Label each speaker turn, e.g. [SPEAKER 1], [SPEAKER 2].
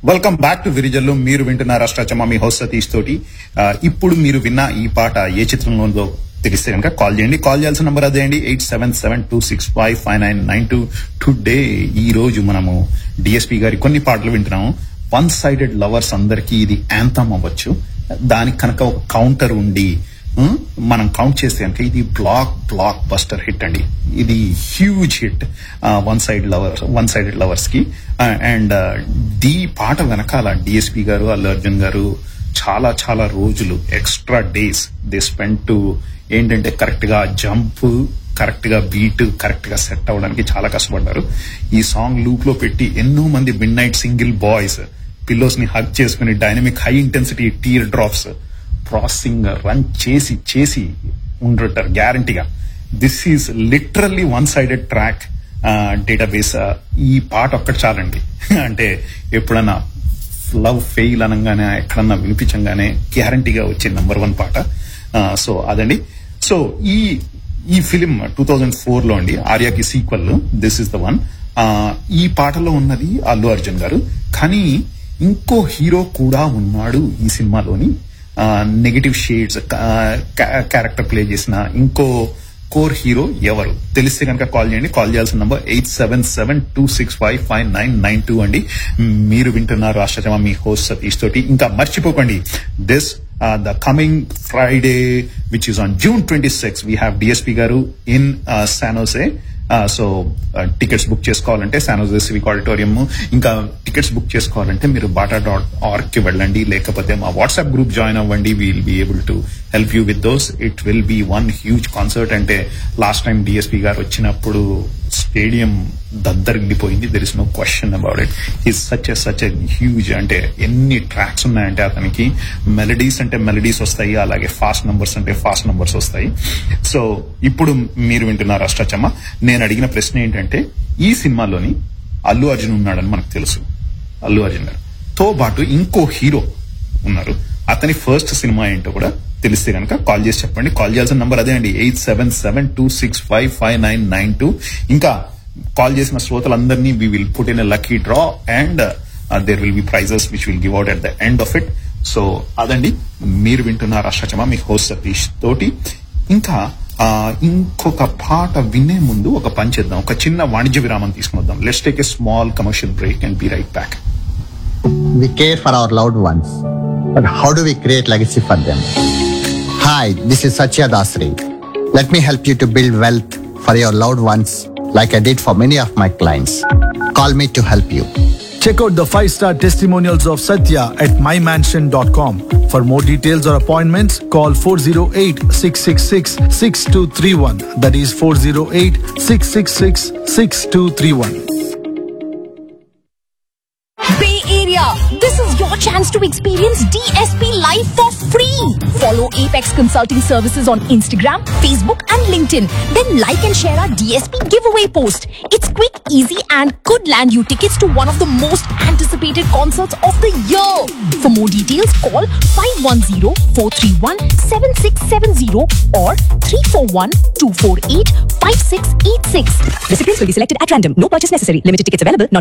[SPEAKER 1] Welcome back to విరిజల్లు మీరు వింటున్నారు అష్టాచమ్మ మీ house Satish తోటి ఆ, ఇప్పుడు మీరు విన్న ఈ పాట ఏ చిత్రంలో ఉందో తెలిస్తే కనుక కాల్ చేయండి కాల్ చేయాల్సిన నంబర్ అదే అండి eight seven seven two six five five nine nine two today ఈ రోజు మనము డిఎస్పి గారి కొన్ని పాటలు వింటున్నాము వన్ సైడెడ్ లవర్స్ అందరికీ ఇది యాంథమ్ అవ్వచ్చు దానికి కనుక ఒక కౌంటర్ ఉండి ఉం, మనం కౌంట్ చేస్తే కనుక ఇది బ్లాక్ బ్లాక్ బస్టర్ హిట్ అండి ఇది huge hit one side lover one sided lovers కి అండ్ ది పాట వెనకాల డిఎస్పి గారు అల్లు అర్జున్ గారు చాలా చాలా రోజులు extra days they spend to ఏంటంటే కరెక్ట్ గా జంప్ కరెక్ట్ గా బీట్ కరెక్ట్ గా సెట్ అవ్వడానికి చాలా కష్టపడ్డారు ఈ సాంగ్ లూప్ లో పెట్టి ఎన్నో మంది midnight single boys pillows ని హక్ చేసుకుని dynamic high intensity tear drops processing run చేసి చేసి ఉండుంటారు గ్యారంటీగా this is literally one sided track database ఈ పాట ఒక్కటి చాలండి అంటే ఎప్పుడన్నా లవ్ ఫెయిల్ అనగానే ఎక్కడన్నా వినిపించంగానే గ్యారంటీగా వచ్చే నంబర్ వన్ పాట సో అదండి సో ఈ ఈ ఫిలిం టూ థౌజండ్ ఫోర్ లో అండి ఆర్యాకి sequel this is the one ఈ పాటలో ఉన్నది అల్లు అర్జున్ గారు కానీ ఇంకో హీరో కూడా ఉన్నాడు ఈ సినిమాలోని నెగటివ్ షేడ్స్ క్యారెక్టర్ ప్లే చేసిన ఇంకో కోర్ హీరో ఎవరు తెలిస్తే కనుక కాల్ చేయండి కాల్ చేయాల్సిన number eight seven seven two six five five nine nine two అండి మీరు వింటున్నారు రాష్ట్రజమ మీ హోస్ట్ సతీష్ తోటి ఇంకా మర్చిపోకండి this the coming Friday which is on June twenty six we have DSP garu in San Jose so tickets book చేసుకోవాలంటే San Jose civic auditorium ఇంకా tickets book చేసుకోవాలంటే మీరు బాటా డాట్ ఆర్గ్ కి వెళ్ళండి లేకపోతే మా వాట్సాప్ గ్రూప్ జాయిన్ అవ్వండి we'll be able to help you with those it will be one huge concert అంటే లాస్ట్ టైం డిఎస్పీ గారు వచ్చినప్పుడు స్టేడియం దద్దరిల్లిపోయింది there is no question about it is such a such a huge అంటే ఎన్ని tracks ఉన్నాయంటే అతనికి melodies అంటే melodies వస్తాయి అలాగే ఫాస్ట్ నంబర్స్ అంటే ఫాస్ట్ నంబర్స్ వస్తాయి సో ఇప్పుడు మీరు వింటున్నారు అష్టాచమ్మ నేను అడిగిన ప్రశ్న ఏంటంటే ఈ సినిమాలోని అల్లు అర్జున్ ఉన్నాడని మనకు తెలుసు అల్లు అర్జున్ గారు తో పాటు ఇంకో హీరో ఉన్నారు అతని ఫస్ట్ సినిమా ఏంటో కూడా తెలిస్తే కనుక కాల్ చేసి చెప్పండి కాల్ చేయాల్సిన నంబర్ అదే అండి eight seven seven two six five five nine nine two ఇంకా కాల్ చేసిన శ్రోతలందరినీ we will put in a lucky draw and there will be prizes which will give out at the end of it so అదండి మీరు వింటున్న రాష్ట్రచమ మీ host Satish తోటి ఇంకా ఆ, ఇంకొక పాట వినే ముందు ఒక పని చేద్దాం ఒక చిన్న వాణిజ్య విరామం తీసుకుందాం let's take a small commercial break and be right back
[SPEAKER 2] We care for our loved ones, but how do we create legacy for them? Hi, this is Satya Dasri. Let me help you to build wealth for your loved ones like I did for many of my clients. Call me to help you.
[SPEAKER 3] Check out the 5-star testimonials of Satya at mymansion.com. For more details or appointments, call 408-666-6231. That is 408-666-6231.
[SPEAKER 4] Bay Area. This is your chance to experience DSP live for free. Follow Apex Consulting Services on Instagram, Facebook, and LinkedIn. Then like and share our DSP giveaway post. It's quick, easy, and could land you tickets to one of the most anticipated concerts of the year. For more details, call 510-431-7670 or 341-248-5686.
[SPEAKER 5] Recipients will be selected at random. No purchase necessary. Limited tickets available. Not